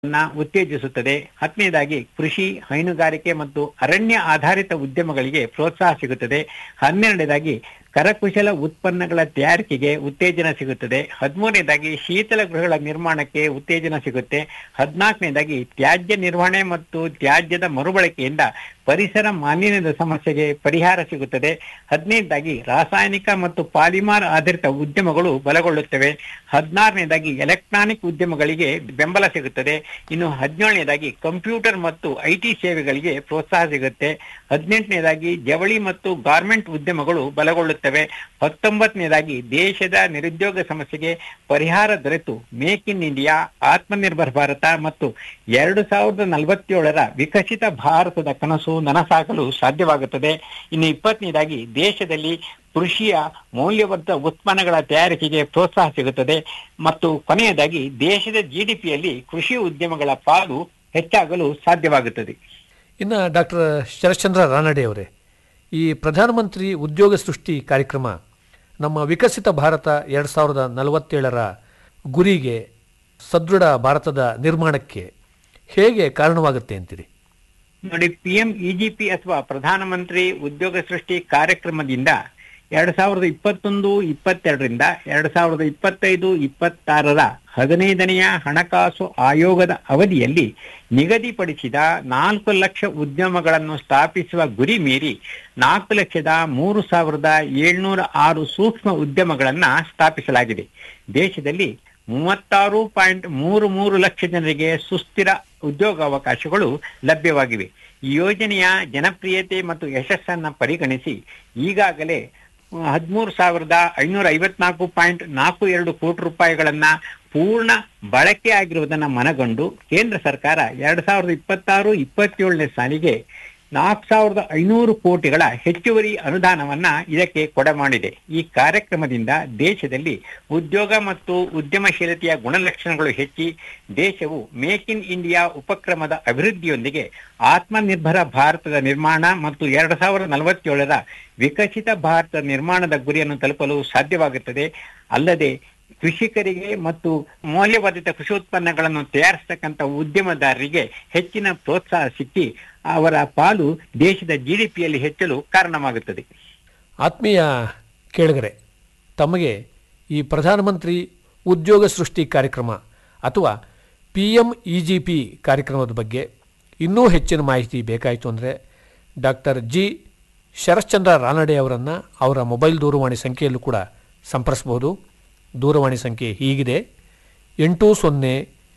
ನ ಉತ್ತೇಜಿಸುತ್ತದೆ ಹತ್ತನೇದಾಗಿ ಕೃಷಿ ಹೈನುಗಾರಿಕೆ ಮತ್ತು ಅರಣ್ಯ ಆಧಾರಿತ ಉದ್ಯಮಗಳಿಗೆ ಪ್ರೋತ್ಸಾಹ ಸಿಗುತ್ತದೆ ಹನ್ನೆರಡನೇದಾಗಿ ಕರಕುಶಲ ಉತ್ಪನ್ನಗಳ ತಯಾರಿಕೆಗೆ ಉತ್ತೇಜನ ಸಿಗುತ್ತದೆ ಹದಿಮೂರನೇದಾಗಿ ಶೀತಲ ಗೃಹಗಳ ನಿರ್ಮಾಣಕ್ಕೆ ಉತ್ತೇಜನ ಸಿಗುತ್ತೆ ಹದಿನಾಲ್ಕನೇದಾಗಿ ತ್ಯಾಜ್ಯ ನಿರ್ವಹಣೆ ಮತ್ತು ತ್ಯಾಜ್ಯದ ಮರುಬಳಕೆಯಿಂದ ಪರಿಸರ ಮಾಲಿನ್ಯದ ಸಮಸ್ಯೆಗೆ ಪರಿಹಾರ ಸಿಗುತ್ತದೆ ಹದಿನೈದಾಗಿ ರಾಸಾಯನಿಕ ಮತ್ತು ಪಾಲಿಮಾರ್ ಆಧಾರಿತ ಉದ್ಯಮಗಳು ಬಲಗೊಳ್ಳುತ್ತವೆ ಹದಿನಾರನೇದಾಗಿ ಎಲೆಕ್ಟ್ರಾನಿಕ್ ಉದ್ಯಮಗಳಿಗೆ ಬೆಂಬಲ ಸಿಗುತ್ತದೆ ಇನ್ನು ಹದಿನೇಳನೇದಾಗಿ ಕಂಪ್ಯೂಟರ್ ಮತ್ತು ಐಟಿ ಸೇವೆಗಳಿಗೆ ಪ್ರೋತ್ಸಾಹ ಸಿಗುತ್ತೆ ಹದಿನೆಂಟನೇದಾಗಿ ಜವಳಿ ಮತ್ತು ಗಾರ್ಮೆಂಟ್ ಉದ್ಯಮಗಳು ಬಲಗೊಳ್ಳುತ್ತವೆ ಹತ್ತೊಂಬತ್ತನೇದಾಗಿ ದೇಶದ ನಿರುದ್ಯೋಗ ಸಮಸ್ಯೆಗೆ ಪರಿಹಾರ ದೊರೆತು make in India Atmanirbhar Bharat ಮತ್ತು ಎರಡು ಸಾವಿರದ ನಲವತ್ತೇಳರ ವಿಕಸಿತ ಭಾರತದ ಕನಸು ನನಸಾಗಲು ಸಾಧ್ಯವಾಗುತ್ತದೆ ಇನ್ನು ಇಪ್ಪತ್ತನೇದಾಗಿ ದೇಶದಲ್ಲಿ ಕೃಷಿಯ ಮೌಲ್ಯವರ್ಧ ಉತ್ಪನ್ನಗಳ ತಯಾರಿಕೆಗೆ ಪ್ರೋತ್ಸಾಹ ಸಿಗುತ್ತದೆ ಮತ್ತು ಕೊನೆಯದಾಗಿ ದೇಶದ ಜಿಡಿಪಿಯಲ್ಲಿ ಕೃಷಿ ಉದ್ಯಮಗಳ ಪಾಲು ಹೆಚ್ಚಾಗಲು ಸಾಧ್ಯವಾಗುತ್ತದೆ ಇನ್ನು ಡಾಕ್ಟರ್ ಶರಶ್ಚಂದ್ರ ರಾನಡೆ ಅವರೇ ಈ ಪ್ರಧಾನಮಂತ್ರಿ ಉದ್ಯೋಗ ಸೃಷ್ಟಿ ಕಾರ್ಯಕ್ರಮ ನಮ್ಮ ವಿಕಸಿತ ಭಾರತ ಎರಡು ಸಾವಿರದ ನಲವತ್ತೇಳರ ಗುರಿಗೆ ಸದೃಢ ಭಾರತದ ನಿರ್ಮಾಣಕ್ಕೆ ಹೇಗೆ ಕಾರಣವಾಗುತ್ತೆ ಅಂತೀರಿ ನೋಡಿ ಪಿ ಎಂ ಇಜಿಪಿ ಅಥವಾ ಪ್ರಧಾನಮಂತ್ರಿ ಉದ್ಯೋಗ ಸೃಷ್ಟಿ ಕಾರ್ಯಕ್ರಮದಿಂದ ಎರಡ್ ಸಾವಿರದ ಇಪ್ಪತ್ತೊಂದು ಇಪ್ಪತ್ತೆರಡರಿಂದ ಎರಡ್ ಸಾವಿರದ ಇಪ್ಪತ್ತೈದು ಇಪ್ಪತ್ತಾರರ ಹದಿನೈದನೆಯ ಹಣಕಾಸು ಆಯೋಗದ ಅವಧಿಯಲ್ಲಿ ನಿಗದಿಪಡಿಸಿದ ನಾಲ್ಕು ಲಕ್ಷ ಉದ್ಯಮಗಳನ್ನು ಸ್ಥಾಪಿಸುವ ಗುರಿ ಮೀರಿ ನಾಲ್ಕು ಲಕ್ಷದ ಮೂರು ಸಾವಿರದ ಏಳ್ನೂರ ಆರು ಸೂಕ್ಷ್ಮ ಉದ್ಯಮಗಳನ್ನ ಸ್ಥಾಪಿಸಲಾಗಿದೆ ದೇಶದಲ್ಲಿ ಮೂವತ್ತಾರು ಪಾಯಿಂಟ್ ಮೂರು ಮೂರು ಲಕ್ಷ ಜನರಿಗೆ ಸುಸ್ಥಿರ ಉದ್ಯೋಗಾವಕಾಶಗಳು ಲಭ್ಯವಾಗಿವೆ ಈ ಯೋಜನೆಯ ಜನಪ್ರಿಯತೆ ಮತ್ತು ಯಶಸ್ಸನ್ನ ಪರಿಗಣಿಸಿ ಈಗಾಗಲೇ ಹದಿಮೂರು ಸಾವಿರದ ಐನೂರ ಐವತ್ನಾಲ್ಕು ಪಾಯಿಂಟ್ ನಾಲ್ಕು ಎರಡು ಕೋಟಿ ರೂಪಾಯಿಗಳನ್ನ ಪೂರ್ಣ ಬಳಕೆ ಆಗಿರುವುದನ್ನ ಮನಗಂಡು ಕೇಂದ್ರ ಸರ್ಕಾರ ಎರಡ್ ಸಾವಿರದ ಇಪ್ಪತ್ತಾರು ಇಪ್ಪತ್ತೇಳನೇ ಸಾಲಿಗೆ ನಾಲ್ಕು ಸಾವಿರದ ಐನೂರು ಕೋಟಿಗಳ ಹೆಚ್ಚುವರಿ ಅನುದಾನವನ್ನ ಇದಕ್ಕೆ ಕೊಡೆ ಮಾಡಿದೆ ಈ ಕಾರ್ಯಕ್ರಮದಿಂದ ದೇಶದಲ್ಲಿ ಉದ್ಯೋಗ ಮತ್ತು ಉದ್ಯಮಶೀಲತೆಯ ಗುಣಲಕ್ಷಣಗಳು ಹೆಚ್ಚಿ ದೇಶವು ಮೇಕ್ ಇನ್ ಇಂಡಿಯಾ ಉಪಕ್ರಮದ ಅಭಿವೃದ್ಧಿಯೊಂದಿಗೆ ಆತ್ಮನಿರ್ಭರ ಭಾರತದ ನಿರ್ಮಾಣ ಮತ್ತು ಎರಡ್ ಸಾವಿರದ ನಲವತ್ತೇಳರ ವಿಕಸಿತ ಭಾರತ ನಿರ್ಮಾಣದ ಗುರಿಯನ್ನು ತಲುಪಲು ಸಾಧ್ಯವಾಗುತ್ತದೆ ಅಲ್ಲದೆ ಕೃಷಿಕರಿಗೆ ಮತ್ತು ಮೌಲ್ಯವರ್ಧಿತ ಕೃಷಿ ಉತ್ಪನ್ನಗಳನ್ನು ತಯಾರಿಸತಕ್ಕಂಥ ಉದ್ಯಮದಾರರಿಗೆ ಹೆಚ್ಚಿನ ಪ್ರೋತ್ಸಾಹ ಸಿಕ್ಕಿ ಅವರ ಪಾಲು ದೇಶದ ಜಿಡಿಪಿಯಲ್ಲಿ ಹೆಚ್ಚಲು ಕಾರಣವಾಗುತ್ತದೆ ಆತ್ಮೀಯ ಕೇಳಿಗರೆ ತಮಗೆ ಈ ಪ್ರಧಾನಮಂತ್ರಿ ಉದ್ಯೋಗ ಸೃಷ್ಟಿ ಕಾರ್ಯಕ್ರಮ ಅಥವಾ P M E G P ಕಾರ್ಯಕ್ರಮದ ಬಗ್ಗೆ ಇನ್ನೂ ಹೆಚ್ಚಿನ ಮಾಹಿತಿ ಬೇಕಾಯಿತು ಅಂದರೆ ಡಾಕ್ಟರ್ ಜಿ ಶರಶ್ಚಂದ್ರ ರಾನಡೆ ಅವರನ್ನು ಅವರ ಮೊಬೈಲ್ ದೂರವಾಣಿ ಸಂಖ್ಯೆಯಲ್ಲೂ ಕೂಡ ಸಂಪರ್ಸ್ಬೋದು ದೂರವಾಣಿ ಸಂಖ್ಯೆ ಹೀಗಿದೆ ಎಂಟು ಸೊನ್ನೆ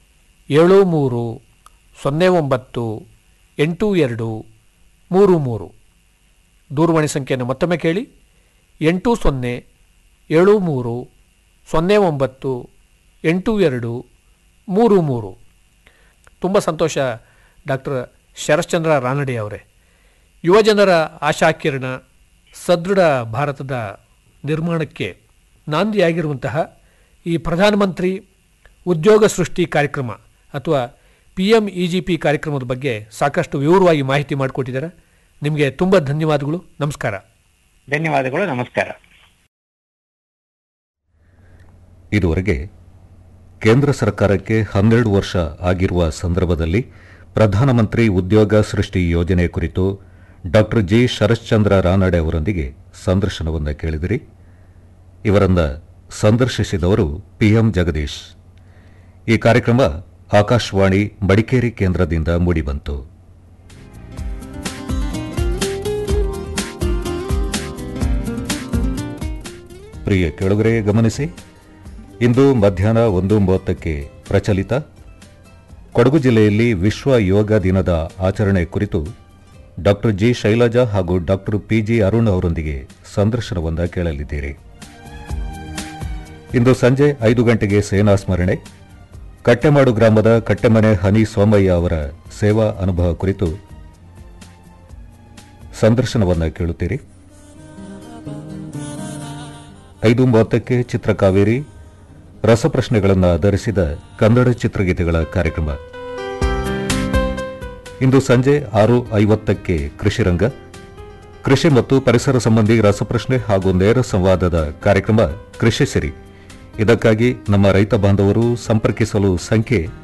ಏಳು ಮೂರು ಸೊನ್ನೆ ಒಂಬತ್ತು ಎಂಟು ಎರಡು ಮೂರು ಮೂರು ದೂರವಾಣಿ ಸಂಖ್ಯೆಯನ್ನು ಮತ್ತೊಮ್ಮೆ ಕೇಳಿ ಎಂಟು ಸೊನ್ನೆ ಏಳು ಮೂರು ಸೊನ್ನೆ ಒಂಬತ್ತು ಎಂಟು ಎರಡು ಮೂರು ಮೂರು ತುಂಬ ಸಂತೋಷ ಡಾಕ್ಟರ್ ಶರಶ್ಚಂದ್ರ ರಾನಡೆ ಅವರೇ ಯುವಜನರ ಆಶಾಕಿರಣ ಸದೃಢ ಭಾರತದ ನಿರ್ಮಾಣಕ್ಕೆ ನಾಂದಿಯಾಗಿರುವಂತಹ ಈ ಪ್ರಧಾನಮಂತ್ರಿ ಉದ್ಯೋಗ ಸೃಷ್ಟಿ ಕಾರ್ಯಕ್ರಮ ಅಥವಾ P M E G P ಕಾರ್ಯಕ್ರಮದ ಬಗ್ಗೆ ಸಾಕಷ್ಟು ವಿವರವಾಗಿ ಮಾಹಿತಿ ಮಾಡಿಕೊಟ್ಟಿದ್ದಾರೆ ನಿಮಗೆ ತುಂಬ ಧನ್ಯವಾದಗಳು ನಮಸ್ಕಾರ ಧನ್ಯವಾದಗಳು ನಮಸ್ಕಾರ ಇದುವರೆಗೆ ಕೇಂದ್ರ ಸರ್ಕಾರಕ್ಕೆ ಹನ್ನೆರಡು ವರ್ಷ ಆಗಿರುವ ಸಂದರ್ಭದಲ್ಲಿ ಪ್ರಧಾನಮಂತ್ರಿ ಉದ್ಯೋಗ ಸೃಷ್ಟಿ ಯೋಜನೆ ಕುರಿತು ಡಾಕ್ಟರ್ ಜಿ ಶರಶ್ಚಂದ್ರ ರಾನಡೆ ಅವರೊಂದಿಗೆ ಸಂದರ್ಶನವನ್ನು ಕೇಳಿದಿರಿ ಇವರನ್ನ ಸಂದರ್ಶಿಸಿದವರು ಪಿಎಂ ಜಗದೀಶ್ ಈ ಕಾರ್ಯಕ್ರಮ ಆಕಾಶವಾಣಿ ಮಡಿಕೇರಿ ಕೇಂದ್ರದಿಂದ ಮೂಡಿಬಂತು ಪ್ರಿಯ ಕೆಳಗರೆ ಗಮನಿಸಿ ಇಂದು ಮಧ್ಯಾಹ್ನ ಒಂದು ಮೂವತ್ತಕ್ಕೆ ಪ್ರಚಲಿತ ಕೊಡಗು ಜಿಲ್ಲೆಯಲ್ಲಿ ವಿಶ್ವ ಯೋಗ ದಿನದ ಆಚರಣೆ ಕುರಿತು ಡಾಕ್ಟರ್ ಜಿ ಶೈಲಜಾ ಹಾಗೂ ಡಾಕ್ಟರ್ ಪಿಜಿ ಅರುಣ್ ಅವರೊಂದಿಗೆ ಸಂದರ್ಶನವೊಂದ ಕೇಳಲಿದ್ದೀರಿ ಇಂದು ಸಂಜೆ ಐದು ಗಂಟೆಗೆ ಸೇನಾ ಸ್ಮರಣೆ ಕಟ್ಟೆಮಾಡು ಗ್ರಾಮದ ಕಟ್ಟೆಮನೆ ಹನಿ ಸೋಮಯ್ಯ ಅವರ ಸೇವಾ ಅನುಭವ ಕುರಿತು ಸಂದರ್ಶನವನ್ನ ಕೇಳುತ್ತೀರಿ ಐದು ಮೂವತ್ತಕ್ಕೆ ಚಿತ್ರಕಾವೇರಿ ರಸಪ್ರಶ್ನೆಗಳನ್ನು ಆಧರಿಸಿದ ಕನ್ನಡ ಚಿತ್ರಗೀತೆಗಳ ಕಾರ್ಯಕ್ರಮ ಇಂದು ಸಂಜೆ ಆರು ಐವತ್ತಕ್ಕೆ ಕೃಷಿರಂಗ ಕೃಷಿ ಮತ್ತು ಪರಿಸರ ಸಂಬಂಧಿ ರಸಪ್ರಶ್ನೆ ಹಾಗೂ ನೇರ ಸಂವಾದದ ಕಾರ್ಯಕ್ರಮ ಕೃಷಿ ಸಿರಿ ಇದಕ್ಕಾಗಿ ನಮ್ಮ ರೈತ ಬಾಂಧವರು ಸಂಪರ್ಕಿಸಲು ಸಂಖ್ಯೆ